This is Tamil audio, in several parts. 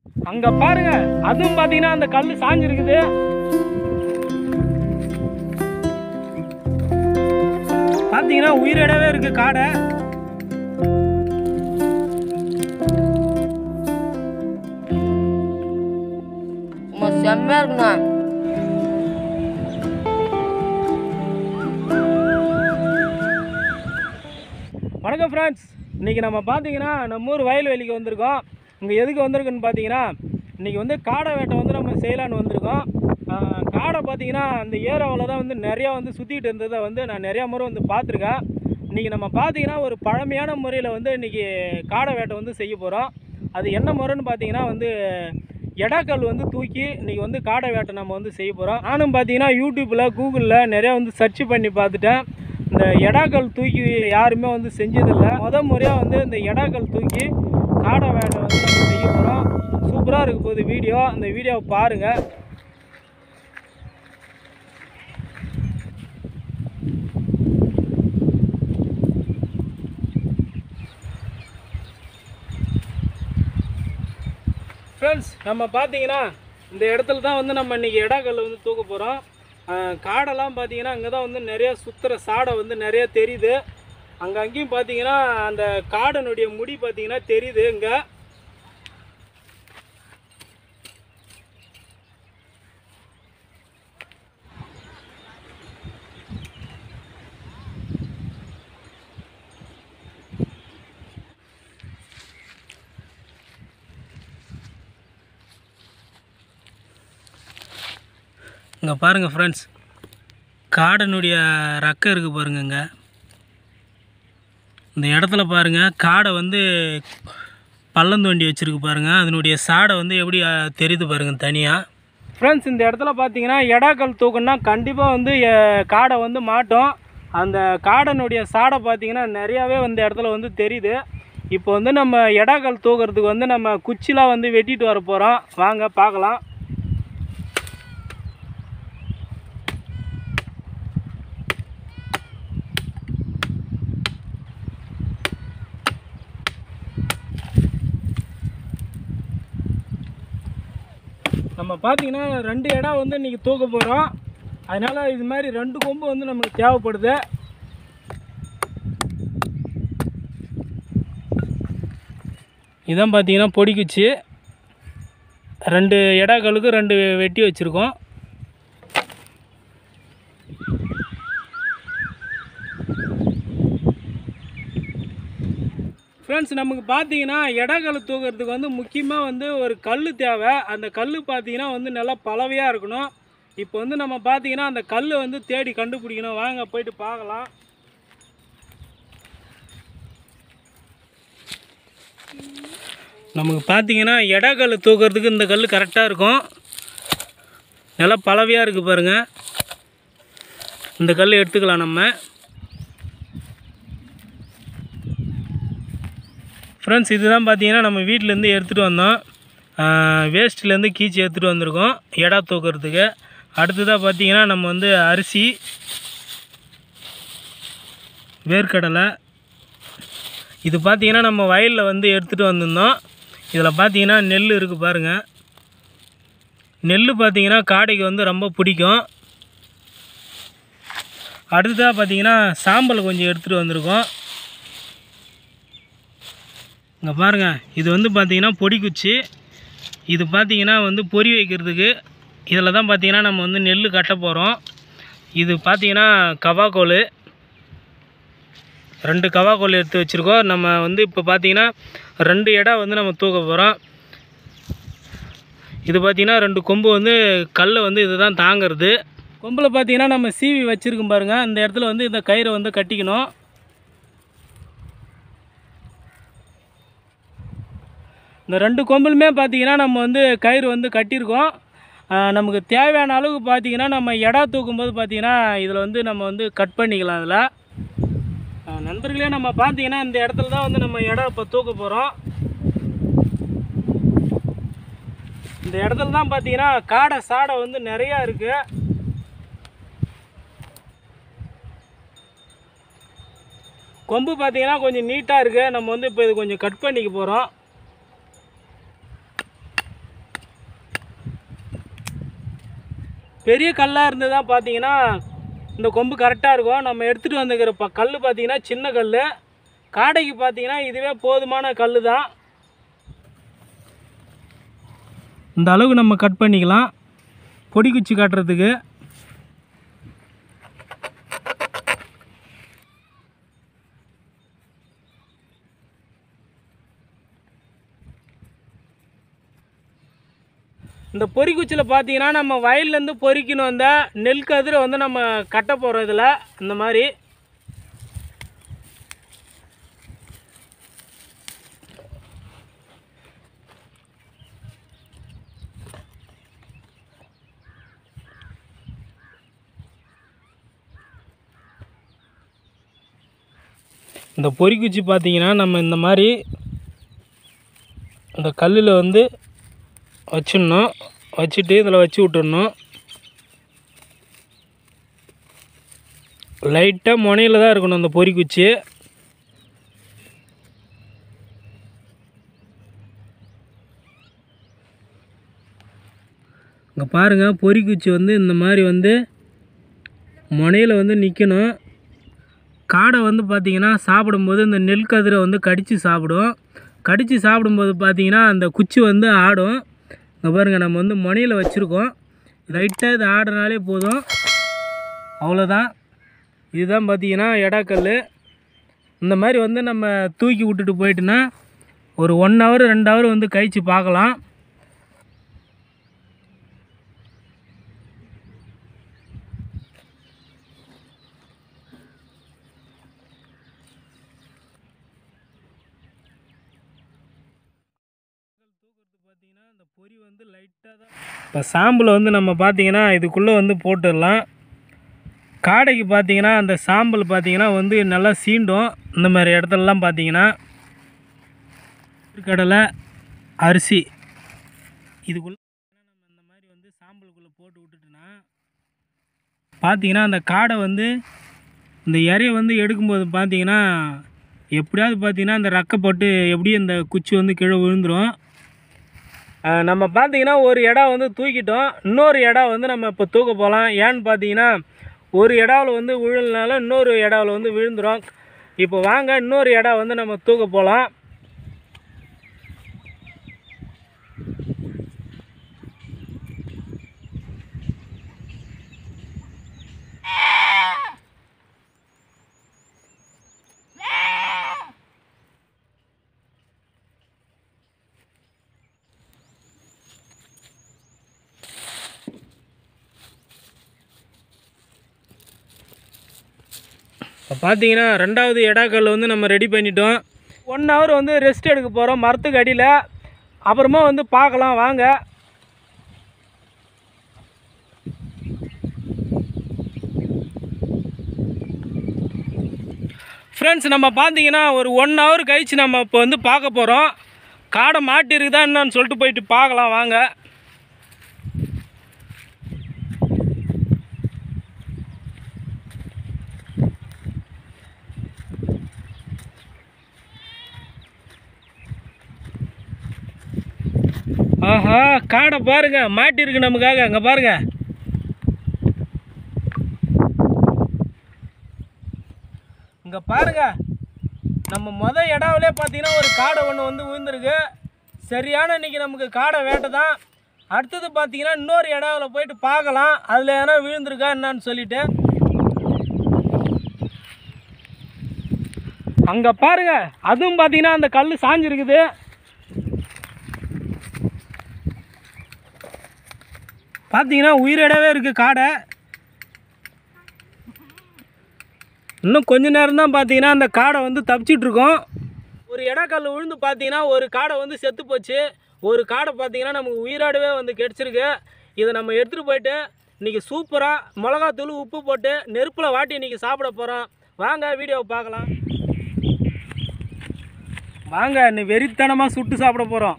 அங்க பாருங்க அதுவும் பாத்தீங்கன்னா அந்த கல்லு சாஞ்சிருக்குது பாத்தீங்கன்னா உயிரிடவே இருக்கு காடை சும்மா செம்மையா இருக்குண்ணா வணக்கம் ஃப்ரெண்ட்ஸ் இன்றைக்கி நம்ம பார்த்தீங்கன்னா நம்ம ஊர் வயல்வெளிக்கு வந்திருக்கோம் இங்கே எதுக்கு வந்திருக்குன்னு பார்த்தீங்கன்னா இன்றைக்கி வந்து காடை வேட்டை வந்து நம்ம செய்யலான்னு வந்திருக்கோம் ஆஹ் காடை பார்த்தீங்கன்னா அந்த ஏரியாவில் தான் வந்து நிறையா வந்து சுற்றிட்டு இருந்ததை வந்து நான் நிறையா முறை வந்து பார்த்துருக்கேன் இன்றைக்கி நம்ம பார்த்தீங்கன்னா ஒரு பழமையான முறையில் வந்து இன்றைக்கி காடை வேட்டை வந்து செய்ய போகிறோம் அது என்ன முறைன்னு பார்த்தீங்கன்னா வந்து எடாக்கல் வந்து தூக்கி இன்றைக்கி வந்து காடை வேட்டை நம்ம வந்து செய்ய போகிறோம் நானும் பார்த்தீங்கன்னா யூடியூப்பில் கூகுளில் நிறையா வந்து சர்ச் பண்ணி பார்த்துட்டேன் இந்த எடாக்கல் தூக்கி யாருமே வந்து செஞ்சதில்லை முத முறையாக வந்து இந்த எடாக்கல் தூக்கி காடை வேட்டை வந்து நம்ம செய்ய போகிறோம் சூப்பராக இருக்க போகுது வீடியோ அந்த வீடியோவை பாருங்கள் ஃப்ரெண்ட்ஸ் நம்ம பார்த்தீங்கன்னா இந்த இடத்துல தான் வந்து நம்ம இன்றைக்கி எடாக்கல் வந்து தூக்க போகிறோம் காடெல்லாம் பார்த்தீங்கன்னா அங்கே தான் வந்து நிறைய சுற்றுற சாடை வந்து நிறைய தெரியுது அங்கே அங்கேயும் பார்த்தீங்கன்னா அந்த காடனுடைய முடி பார்த்தீங்கன்னா தெரியுது இங்கே இங்கே பாருங்கள் ஃப்ரெண்ட்ஸ் காடனுடைய ரக்கம் இருக்குது பாருங்க இங்கே இந்த இடத்துல பாருங்கள் காடை வந்து பள்ளம் தோண்டி வச்சுருக்கு பாருங்கள் அதனுடைய சாடை வந்து எப்படி அஹ், தெரியுது பாருங்கள் தனியாக ஃப்ரெண்ட்ஸ் இந்த இடத்துல பார்த்தீங்கன்னா எடாக்கல் தூக்குன்னா கண்டிப்பாக வந்து அஹ், காடை வந்து மாட்டோம் அந்த காடனுடைய சாடை பார்த்தீங்கன்னா நிறையாவே இந்த இடத்துல வந்து தெரியுது இப்போ வந்து நம்ம எடாக்கல் தூக்குறதுக்கு வந்து நம்ம குச்சிலாம் வந்து வெட்டிட்டு வர போகிறோம் வாங்க பார்க்கலாம் நம்ம பார்த்தீங்கன்னா ரெண்டு இடம் வந்து இன்றைக்கி தூக்க போகிறோம் அதனால் இது மாதிரி ரெண்டு கொம்பு வந்து நமக்கு தேவைப்படுது இதான் பார்த்தீங்கன்னா பொடிக்குச்சு ரெண்டு இடாக்களுக்கு ரெண்டு வெட்டி வச்சுருக்கோம் ஃப்ரெண்ட்ஸ் நமக்கு பார்த்தீங்கன்னா இடக்கல் தூக்கிறதுக்கு வந்து முக்கியமாக வந்து ஒரு கல் தேவை அந்த கல் பார்த்தீங்கன்னா வந்து நல்லா பலவையாக இருக்கணும் இப்போ வந்து நம்ம பார்த்தீங்கன்னா அந்த கல் வந்து தேடி கண்டுபிடிக்கணும் வாங்க போயிட்டு பார்க்கலாம் நமக்கு பார்த்தீங்கன்னா இடக்கல் தூக்கிறதுக்கு இந்த கல் கரெக்டாக இருக்கும் நல்லா பலவையாக இருக்குது பாருங்கள் இந்த கல் எடுத்துக்கலாம் நம்ம ஃப்ரெண்ட்ஸ் இதுதான் பார்த்தீங்கன்னா நம்ம வீட்டிலேருந்து எடுத்துகிட்டு வந்தோம் வேஸ்ட்லேருந்து கீச்சி எடுத்துகிட்டு வந்திருக்கோம் எடா தூக்கிறதுக்கு அடுத்ததாக பார்த்தீங்கன்னா நம்ம வந்து அரிசி வேர்க்கடலை இது பார்த்தீங்கன்னா நம்ம வயலில் வந்து எடுத்துகிட்டு வந்திருந்தோம் இதில் பார்த்தீங்கன்னா நெல் இருக்குது பாருங்கள் நெல் பார்த்தீங்கன்னா காடைக்கு வந்து ரொம்ப பிடிக்கும் அடுத்ததாக பார்த்தீங்கன்னா சாம்பல் கொஞ்சம் எடுத்துகிட்டு வந்திருக்கோம் இங்கே பாருங்கள் இது வந்து பார்த்தீங்கன்னா பொடிக்குச்சி இது பார்த்தீங்கன்னா வந்து பொரி வைக்கிறதுக்கு இதில் தான் பார்த்தீங்கன்னா நம்ம வந்து நெல் கட்ட போகிறோம் இது பார்த்தீங்கன்னா கவாக்கோல் ரெண்டு கவாக்கோல் எடுத்து வச்சுருக்கோம் நம்ம வந்து இப்போ பார்த்தீங்கன்னா ரெண்டு இடம் வந்து நம்ம தூக்க போகிறோம் இது பார்த்தீங்கன்னா ரெண்டு கொம்பு வந்து கல்லை வந்து இதுதான் தாங்கிறது கொம்பில் பார்த்தீங்கன்னா நம்ம சீவி வச்சுருக்கோம் பாருங்கள் இந்த இடத்துல வந்து இந்த கயிறை வந்து கட்டிக்கணும் இந்த ரெண்டு கொம்பிலுமே பார்த்தீங்கன்னா நம்ம வந்து கயிறு வந்து கட்டியிருக்கோம் ஆஹ் நமக்கு தேவையான அளவுக்கு பார்த்தீங்கன்னா நம்ம எடா தூக்கும்போது பார்த்தீங்கன்னா இதில் வந்து நம்ம வந்து கட் பண்ணிக்கலாம் அதில் ஆஹ் நண்பர்களே நம்ம பார்த்தீங்கன்னா இந்த இடத்துல தான் வந்து நம்ம இடம் இப்போ தூக்க போகிறோம் இந்த இடத்துல தான் பார்த்தீங்கன்னா காடை சாடை வந்து நிறையா இருக்குது கொம்பு பார்த்தீங்கன்னா கொஞ்சம் நீட்டாக இருக்குது நம்ம வந்து இப்போ இது கொஞ்சம் கட் பண்ணிக்க போகிறோம் பெரிய கல்லாக இருந்து தான் பார்த்தீங்கன்னா இந்த கொம்பு கரெக்டாக இருக்கும் நம்ம எடுத்துகிட்டு வந்துக்கிற ப கல் பார்த்தீங்கன்னா சின்ன கல் காடைக்கு பார்த்தீங்கன்னா இதுவே போதுமான கல் தான் இந்த அளவுக்கு நம்ம கட் பண்ணிக்கலாம் பொடி குச்சி காட்டுறதுக்கு இந்த பொறிக்குச்சியில் பார்த்தீங்கன்னா நம்ம வயல்லேருந்து பொறிக்கணும் வந்த நெல் கதிரை வந்து நம்ம கட்ட போகிறோம் இதில் இந்த மாதிரி இந்த பொறிக்குச்சி பார்த்தீங்கன்னா நம்ம இந்த மாதிரி இந்த கல்லில் வந்து வச்சிடணும் வச்சுட்டு இதில் வச்சு விட்டுடணும் லைட்டாக முனையில் தான் இருக்கணும் அந்த பொறிக்குச்சி இங்கே பாருங்கள் பொறிக்குச்சி வந்து இந்த மாதிரி வந்து முனையில் வந்து நிற்கணும் காடை வந்து பார்த்திங்கன்னா சாப்பிடும்போது இந்த நெல் கதிரை வந்து கடித்து சாப்பிடும் கடித்து சாப்பிடும்போது பார்த்திங்கன்னா அந்த குச்சி வந்து ஆடும் இங்கே பாருங்கள் நம்ம வந்து முனையில் வச்சுருக்கோம் லைட்டாக இது ஆடுறனாலே போதும் அவ்வளோதான் இதுதான் பார்த்தீங்கன்னா எடாக்கல் இந்த மாதிரி வந்து நம்ம தூக்கி விட்டுட்டு போயிட்டுனா ஒரு ஒன் ஹவர் ரெண்டு ஹவர் வந்து கழித்து பார்க்கலாம் பார்த்தீங்கன்னா இந்த பொறி வந்து லைட்டாக தான் இப்போ சாம்பிளை வந்து நம்ம பார்த்தீங்கன்னா இதுக்குள்ளே வந்து போட்டுடலாம் காடைக்கு பார்த்தீங்கன்னா அந்த சாம்பல் பார்த்தீங்கன்னா வந்து நல்லா சீண்டும் இந்த மாதிரி இடத்துலலாம் பார்த்தீங்கன்னா கடலை அரிசி இதுக்குள்ளே நம்ம இந்த மாதிரி வந்து சாம்பலுக்குள்ளே போட்டு விட்டுட்டுனா பார்த்தீங்கன்னா அந்த காடை வந்து இந்த இறையை வந்து எடுக்கும்போது பார்த்தீங்கன்னா எப்படியாவது பார்த்தீங்கன்னா அந்த ரெக்கப்பட்டு எப்படியும் இந்த குச்சி வந்து கீழே விழுந்துடும் அஹ் நம்ம பார்த்தீங்கன்னா ஒரு இடம் வந்து தூக்கிட்டோம் இன்னொரு இடம் வந்து நம்ம இப்போ தூக்க போகலாம் ஏன்னு பார்த்தீங்கன்னா ஒரு இடாவில் வந்து விழுலனால இன்னொரு இடாவில் வந்து விழுந்துடும் இப்போ வாங்க இன்னொரு இடம் வந்து நம்ம தூக்க போகலாம் இப்போ பார்த்தீங்கன்னா ரெண்டாவது எடாக்கல் வந்து நம்ம ரெடி பண்ணிட்டோம் ஒன் ஹவர் வந்து ரெஸ்ட் எடுக்க போகிறோம் மரத்துக்கு அடியில் அப்புறமா வந்து பார்க்கலாம் வாங்க ஃப்ரெண்ட்ஸ் நம்ம பார்த்தீங்கன்னா ஒரு ஒன் ஹவர் கழிச்சு நம்ம இப்போ வந்து பார்க்க போகிறோம் காடை மாட்டிருக்குதா என்னன்னு சொல்லிட்டு போயிட்டு பார்க்கலாம் வாங்க ஆஹா காடை பாருங்க மாட்டிருக்கு நமக்காக அங்கே பாருங்க இங்கே பாருங்க நம்ம முத இடாவிலே பார்த்தீங்கன்னா ஒரு காடை ஒன்று வந்து விழுந்திருக்கு சரியான இன்னைக்கு நமக்கு காடை வேட்டை தான் அடுத்தது பார்த்தீங்கன்னா இன்னொரு இடாவில் போயிட்டு பார்க்கலாம் அதில் எதனா விழுந்திருக்கா என்னன்னு சொல்லிட்டு அங்கே பாருங்க அதுவும் பார்த்தீங்கன்னா அந்த கல் சாஞ்சிருக்குது பார்த்தீங்கன்னா உயிரிடவே இருக்குது காடை இன்னும் கொஞ்ச நேரம் தான் பார்த்தீங்கன்னா அந்த காடை வந்து தப்பிச்சிட்டு இருக்கோம் ஒரு இடக்கல் விழுந்து பார்த்தீங்கன்னா ஒரு காடை வந்து செத்து போச்சு ஒரு காடை பார்த்தீங்கன்னா நமக்கு உயிராடவே வந்து கிடச்சிருக்கு இதை நம்ம எடுத்துகிட்டு போயிட்டு இன்றைக்கி சூப்பராக மிளகாத்தூள் உப்பு போட்டு நெருப்பில் வாட்டி இன்றைக்கி சாப்பிட போகிறோம் வாங்க வீடியோவை பார்க்கலாம் வாங்க இன்னைக்கு வெறித்தனமாக சுட்டு சாப்பிட போகிறோம்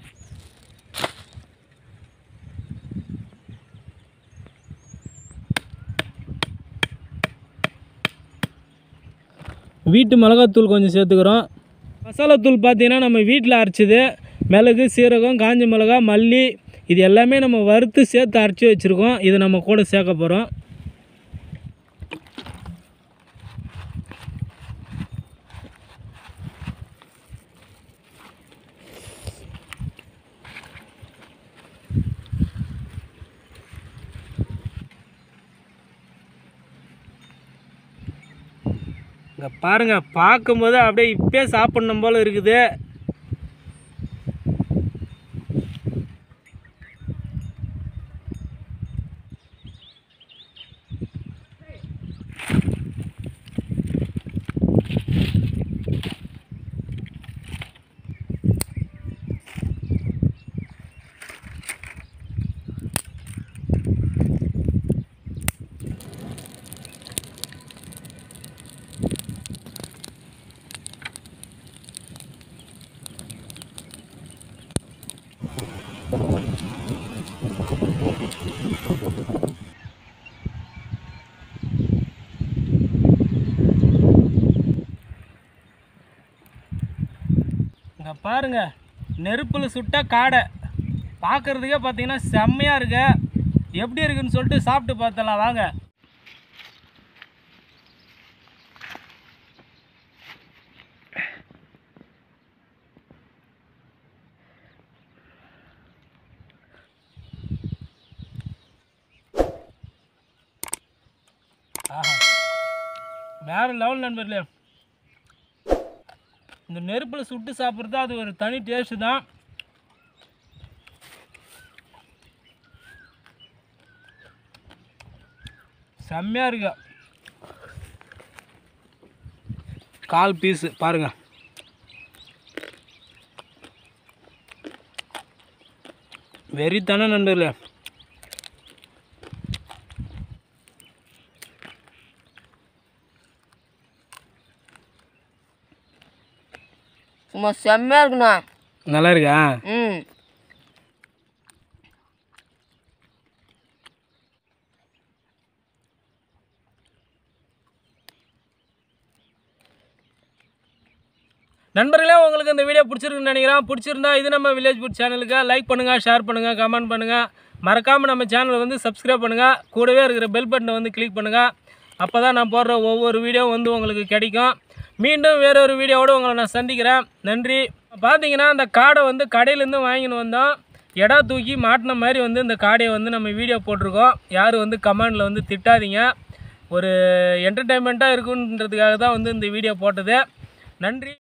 வீட்டு மிளகாத்தூள் கொஞ்சம் சேர்த்துக்கிறோம் மசாலாத்தூள் பார்த்தீங்கன்னா நம்ம வீட்டில் அரைச்சது மிளகு சீரகம் காஞ்ச மிளகா மல்லி இது எல்லாமே நம்ம வறுத்து சேர்த்து அரைச்சி வச்சுருக்கோம் இதை நம்ம கூட சேர்க்க போகிறோம் இங்கே பாருங்கள் பார்க்கும்போது அப்படியே இப்பயே சாப்பிட்ணும் போல் இருக்குது இங்கே பாருங்க நெருப்பில் சுட்ட காடை பார்க்குறதுக்கே பார்த்தீங்கன்னா செம்மையாக இருக்கு எப்படி இருக்குன்னு சொல்லிட்டு சாப்பிட்டு பார்த்தலாம் வாங்க ஆஹா வேற லெவல் நண்பர்களே இந்த நெருப்பில் சுட்டு சாப்பிட்றது அது ஒரு தனி டேஸ்ட்டு தான் செம்மையாக இருக்கு கால் பீஸு பாருங்க வெறித்தன நண்பர்களே சும்மா செம்மையாக இருக்குண்ணா நல்லா இருக்கா ம் நண்பர்களே உங்களுக்கு இந்த வீடியோ பிடிச்சிருக்குன்னு நினைக்கிறேன் பிடிச்சிருந்தா இது நம்ம வில்லேஜ் ஃபுட் சேனலுக்கு லைக் பண்ணுங்கள் ஷேர் பண்ணுங்கள் கமெண்ட் பண்ணுங்கள் மறக்காமல் நம்ம சேனலை வந்து சப்ஸ்கிரைப் பண்ணுங்கள் கூடவே இருக்கிற பெல் பட்டனை வந்து கிளிக் பண்ணுங்கள் அப்போ தான் நான் போடுற ஒவ்வொரு வீடியோவும் வந்து உங்களுக்கு கிடைக்கும் மீண்டும் வேறொரு வீடியோவோடு உங்களை நான் சந்திக்கிறேன் நன்றி பார்த்தீங்கன்னா அந்த காடை வந்து கடையிலேருந்து வாங்கின்னு வந்தோம் எடா தூக்கி மாட்டின மாதிரி வந்து இந்த காடையை வந்து நம்ம வீடியோ போட்டிருக்கோம் யாரும் வந்து கமெண்டில் வந்து திட்டாதீங்க ஒரு என்டர்டெயின்மெண்ட்டாக இருக்குன்றதுக்காக தான் வந்து இந்த வீடியோ போட்டது நன்றி